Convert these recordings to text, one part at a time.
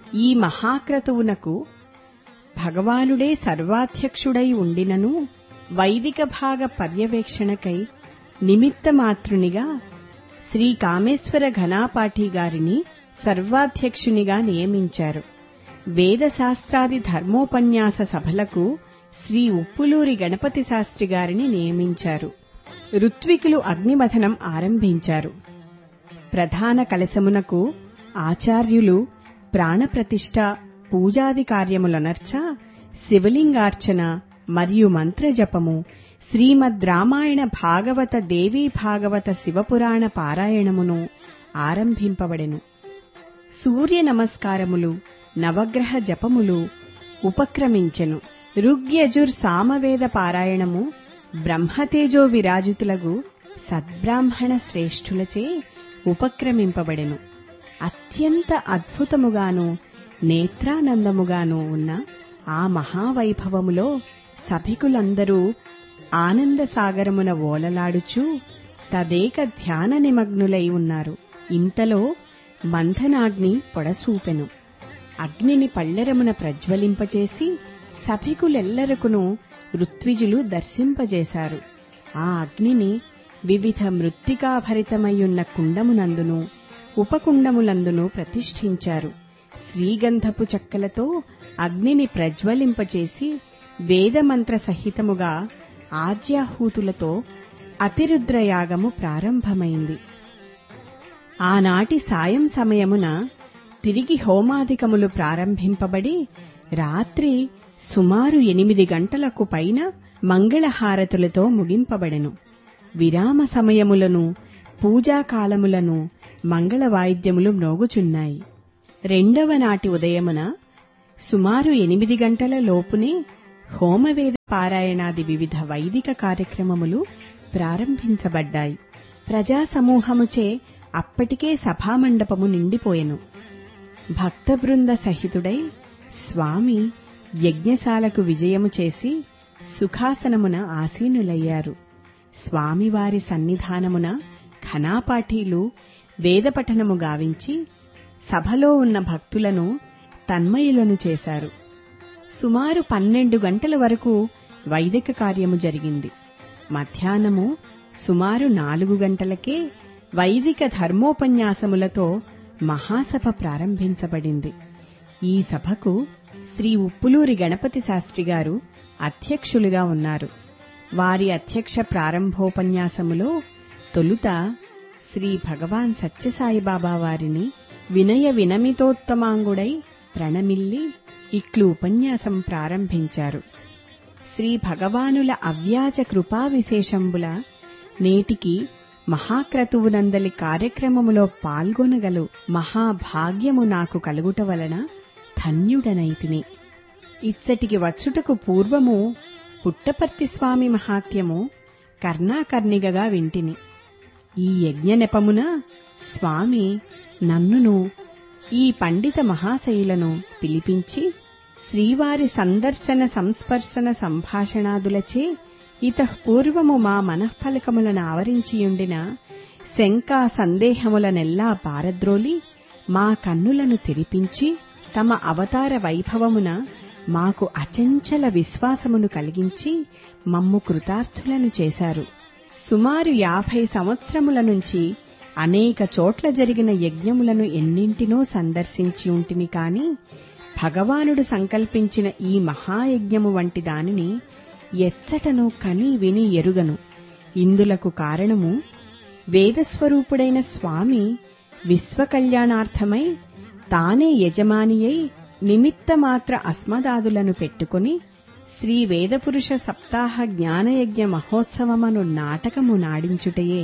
ఈ మహాక్రతువునకు భగవానుడే సర్వాధ్యక్షుడై ఉండినను వైదిక భాగ పర్యవేక్షణకై నిమిత్తమాతృనిగా శ్రీ కామేశ్వర ఘనాపాఠి గారిని సర్వాధ్యక్షునిగా నియమించారు వేదశాస్త్రాది ధర్మోపన్యాస సభలకు శ్రీ ఉప్పులూరి గణపతి శాస్త్రి గారిని నియమించారు ఋత్వికులు అగ్నిమథనం ఆరంభించారు ప్రధాన కలశమునకు ఆచార్యులు ప్రాణప్రతిష్ఠ పూజాది కార్యములనర్చ శివలింగార్చన మరియు మంత్రజపము శ్రీమద్ రామాయణ భాగవత దేవీ భాగవత శివపురాణ పారాయణమును ఆరంభింపబడెను సూర్య నమస్కారములు నవగ్రహ జపములు ఉపక్రమించెను ఋగ్యజుర్ సామవేద పారాయణము బ్రహ్మతేజో విరాజితులగు సద్బ్రాహ్మణ శ్రేష్ఠులచే ఉపక్రమింపబడెను అత్యంత అద్భుతముగాను నేత్రానందముగాను ఉన్న ఆ మహావైభవములో సభికులందరూ ఆనందసాగరమున ఓలలాడుచూ తదేక ధ్యాన నిమగ్నులై ఉన్నారు ఇంతలో మంథనాగ్ని పొడసూపెను అగ్నిని పళ్ళెరమున ప్రజ్వలింపచేసి సభికులెల్లరకును ఋత్విజులు దర్శింపజేశారు ఆ అగ్నిని వివిధ మృత్తికాభరితమయ్యున్న కుండమునందును ఉపకుండములందును ప్రతిష్ఠించారు శ్రీగంధపు చెక్కలతో అగ్నిని ప్రజ్వలింపచేసి వేదమంత్ర సహితముగా ఆజ్యాహూతులతో అతిరుద్రయాగము ప్రారంభమైంది ఆనాటి సాయం సమయమున తిరిగి హోమాధికములు ప్రారంభింపబడి రాత్రి సుమారు ఎనిమిది గంటలకు పైన మంగళహారతులతో ముగింపబడెను విరామ సమయములను పూజాకాలములను మంగళ వాయిద్యములు మ్రోగుచున్నాయి రెండవ నాటి ఉదయమున సుమారు ఎనిమిది గంటల లోపునే హోమవేద పారాయణాది వివిధ వైదిక కార్యక్రమములు ప్రారంభించబడ్డాయి ప్రజా సమూహముచే అప్పటికే సభామండపము నిండిపోయెను భక్త బృంద సహితుడై స్వామి యజ్ఞశాలకు విజయము చేసి సుఖాసనమున ఆసీనులయ్యారు స్వామివారి సన్నిధానమున ఘనాపాఠీలు వేదపఠనము గావించి సభలో ఉన్న భక్తులను తన్మయులను చేశారు సుమారు పన్నెండు గంటల వరకు వైదిక కార్యము జరిగింది మధ్యాహ్నము సుమారు నాలుగు గంటలకే వైదిక ధర్మోపన్యాసములతో మహాసభ ప్రారంభించబడింది ఈ సభకు శ్రీ ఉప్పులూరి గణపతి శాస్త్రి గారు అధ్యక్షులుగా ఉన్నారు వారి అధ్యక్ష ప్రారంభోపన్యాసములో తొలుత శ్రీ భగవాన్ సత్యసాయిబాబా వారిని వినయ వినమితోత్తమాంగుడై ప్రణమిల్లి ఇట్లు ఉపన్యాసం ప్రారంభించారు శ్రీ భగవానుల అవ్యాజ కృపా విశేషంబుల నేటికి మహాక్రతువునందలి కార్యక్రమములో పాల్గొనగలు మహాభాగ్యము నాకు కలుగుట వలన ధన్యుడనైతిని ఇచ్చటికి వచ్చుటకు పూర్వము పుట్టపర్తి స్వామి మహాత్యము కర్ణాకర్ణిగగా వింటిని ఈ యజ్ఞ నెపమున స్వామి నన్నును ఈ పండిత మహాశైలను పిలిపించి శ్రీవారి సందర్శన సంస్పర్శన సంభాషణాదులచే ఇతః పూర్వము మా మనఃఫలకములను ఆవరించియుండిన శంకా సందేహములనెల్లా పారద్రోలి మా కన్నులను తెరిపించి తమ అవతార వైభవమున మాకు అచంచల విశ్వాసమును కలిగించి మమ్ము కృతార్థులను చేశారు సుమారు యాభై సంవత్సరముల నుంచి అనేక చోట్ల జరిగిన యజ్ఞములను ఎన్నింటినో సందర్శించి ఉంటిని కాని భగవానుడు సంకల్పించిన ఈ మహాయజ్ఞము వంటి దానిని ఎచ్చటను కని విని ఎరుగను ఇందులకు కారణము వేదస్వరూపుడైన స్వామి విశ్వకళ్యాణార్థమై తానే యజమానియై నిమిత్తమాత్ర అస్మదాదులను పెట్టుకుని శ్రీ వేదపురుష సప్తాహ జ్ఞానయజ్ఞ మహోత్సవమను నాటకము నాడించుటయే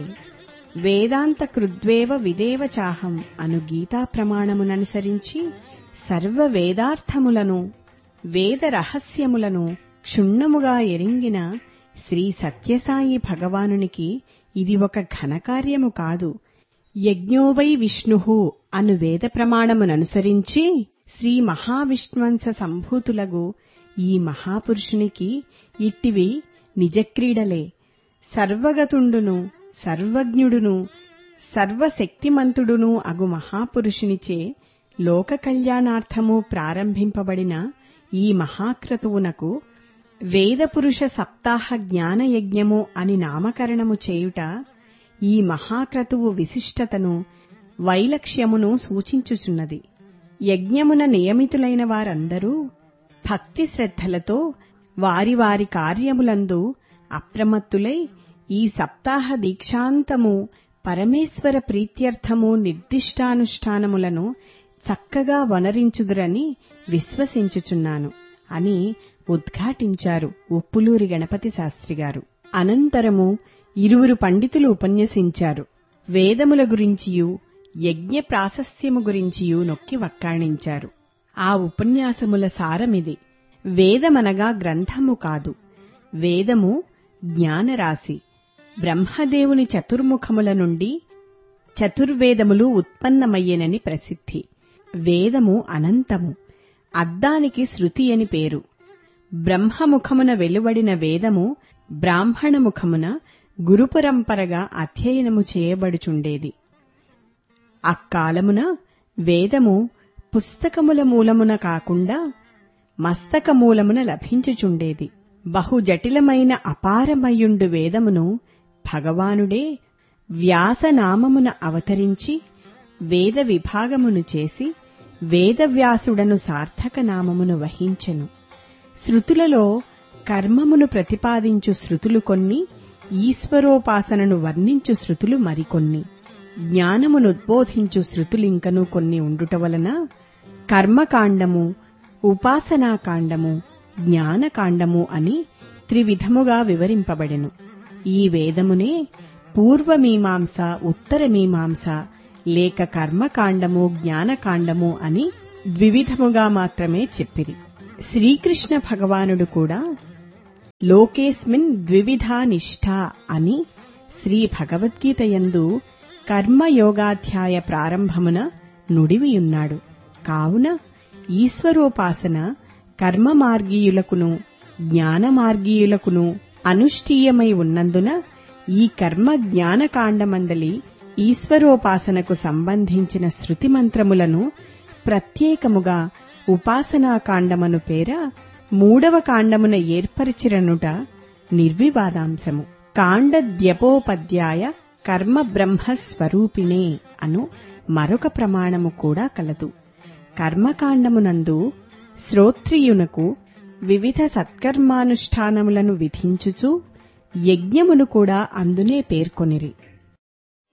వేదాంత కృద్వేవ విదేవ చాహం అను గీతా ప్రమాణముననుసరించి సర్వ వేదార్థములను వేద రహస్యములను క్షుణ్ణముగా ఎరింగిన శ్రీ సత్యసాయి భగవానునికి ఇది ఒక ఘనకార్యము కాదు యజ్ఞోవై విష్ణు అను వేద ప్రమాణముననుసరించి శ్రీ మహావిష్ణువంశ సంభూతులగు ఈ మహాపురుషునికి ఇట్టివి నిజక్రీడలే సర్వగతుండును సర్వజ్ఞుడును సర్వశక్తిమంతుడును అగు మహాపురుషునిచే లోక కళ్యాణార్థము ప్రారంభింపబడిన ఈ మహాక్రతువునకు వేదపురుష సప్తాహ జ్ఞానయజ్ఞము అని నామకరణము చేయుట ఈ మహాక్రతువు విశిష్టతను వైలక్ష్యమును సూచించుచున్నది యజ్ఞమున నియమితులైన వారందరూ భక్తి శ్రద్ధలతో వారి వారి కార్యములందు అప్రమత్తులై ఈ సప్తాహ దీక్షాంతము పరమేశ్వర ప్రీత్యర్థము నిర్దిష్టానుష్ఠానములను చక్కగా వనరించుదురని విశ్వసించుచున్నాను అని ఉద్ఘాటించారు ఉప్పులూరి గణపతి శాస్త్రి గారు అనంతరము ఇరువురు పండితులు ఉపన్యసించారు వేదముల గురించియు యజ్ఞ ప్రాశస్త్యము గురించియు నొక్కి వక్కాణించారు ఆ ఉపన్యాసముల సారమిది వేదమనగా గ్రంథము కాదు వేదము జ్ఞానరాశి బ్రహ్మదేవుని చతుర్ముఖముల నుండి చతుర్వేదములు ఉత్పన్నమయ్యెనని ప్రసిద్ధి వేదము అనంతము అద్దానికి శృతి అని పేరు బ్రహ్మముఖమున వెలువడిన వేదము బ్రాహ్మణముఖమున గురుపరంపరగా అధ్యయనము చేయబడుచుండేది అక్కాలమున వేదము పుస్తకముల మూలమున కాకుండా మస్తక మూలమున లభించుచుండేది బహు జటిలమైన అపారమయుండు వేదమును భగవానుడే వ్యాసనామమున అవతరించి వేద విభాగమును చేసి వేదవ్యాసుడను సార్థక నామమును వహించెను శృతులలో కర్మమును ప్రతిపాదించు శృతులు కొన్ని ఈశ్వరోపాసనను వర్ణించు శృతులు మరికొన్ని జ్ఞానమునుద్బోధించు శృతులింకను కొన్ని ఉండుట వలన కర్మకాండము ఉపాసనాకాండము జ్ఞానకాండము అని త్రివిధముగా వివరింపబడెను ఈ వేదమునే పూర్వమీమాంస ఉత్తరమీమాంస లేక కర్మకాండము జ్ఞానకాండము అని ద్వివిధముగా మాత్రమే చెప్పిరి శ్రీకృష్ణ భగవానుడు కూడా లోకేస్మిన్ ద్వివిధా నిష్ఠ అని శ్రీ భగవద్గీతయందు కర్మయోగాధ్యాయ ప్రారంభమున నుడివియున్నాడు కావున ఈశ్వరోపాసన కర్మ మార్గీయులకును జ్ఞాన మార్గీయులకును అనుష్ఠీయమై ఉన్నందున ఈ కర్మ జ్ఞానకాండమందలి ఈశ్వరోపాసనకు సంబంధించిన శృతి మంత్రములను ప్రత్యేకముగా ఉపాసనాకాండమను పేర మూడవ కాండమున ఏర్పరిచిరనుట నిర్వివాదాంశము కాండద్యపోపధ్యాయ కర్మ బ్రహ్మస్వరూపిణే అను మరొక ప్రమాణము కూడా కలదు కర్మకాండమునందు శ్రోత్రియునకు వివిధ సత్కర్మానుష్ఠానములను విధించుచు యజ్ఞమును కూడా అందునే పేర్కొనిరి